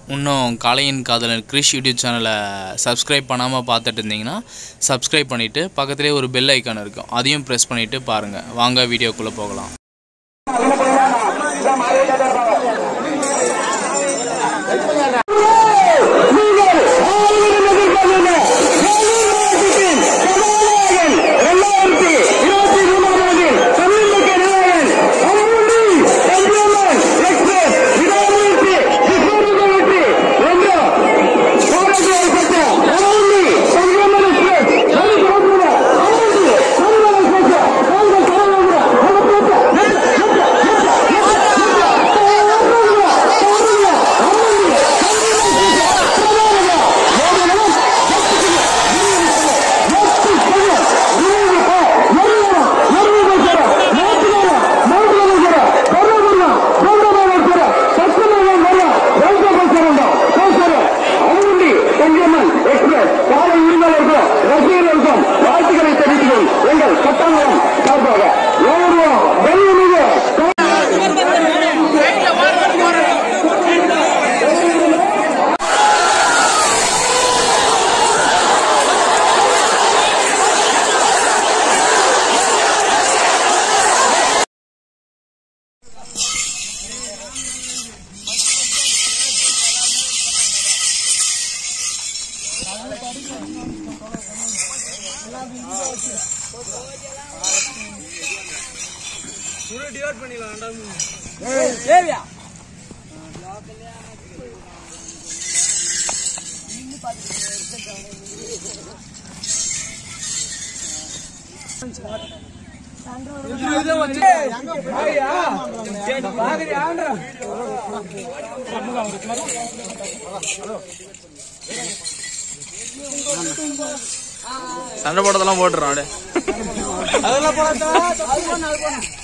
இன்னும் காளையின் காதலன் கிரிஷ் யூடியூப் சேனலை சப்ஸ்கிரைப் பண்ணாமல் பார்த்துட்டு இருந்தீங்கன்னா சப்ஸ்கிரைப் பண்ணிவிட்டு பக்கத்துலேயே ஒரு பெல் ஐக்கான் இருக்கும் அதையும் ப்ரெஸ் பண்ணிவிட்டு பாருங்கள் வாங்க வீடியோக்குள்ளே போகலாம் வாழ்த்துக்களை தெரிவிக்கிறோம் எங்கள் சட்டமன்றம் சார்பாக எவ்வளவு வெளியுறவு சண்டை போட்டதெல்லாம் போட்டுறோம் அப்படியே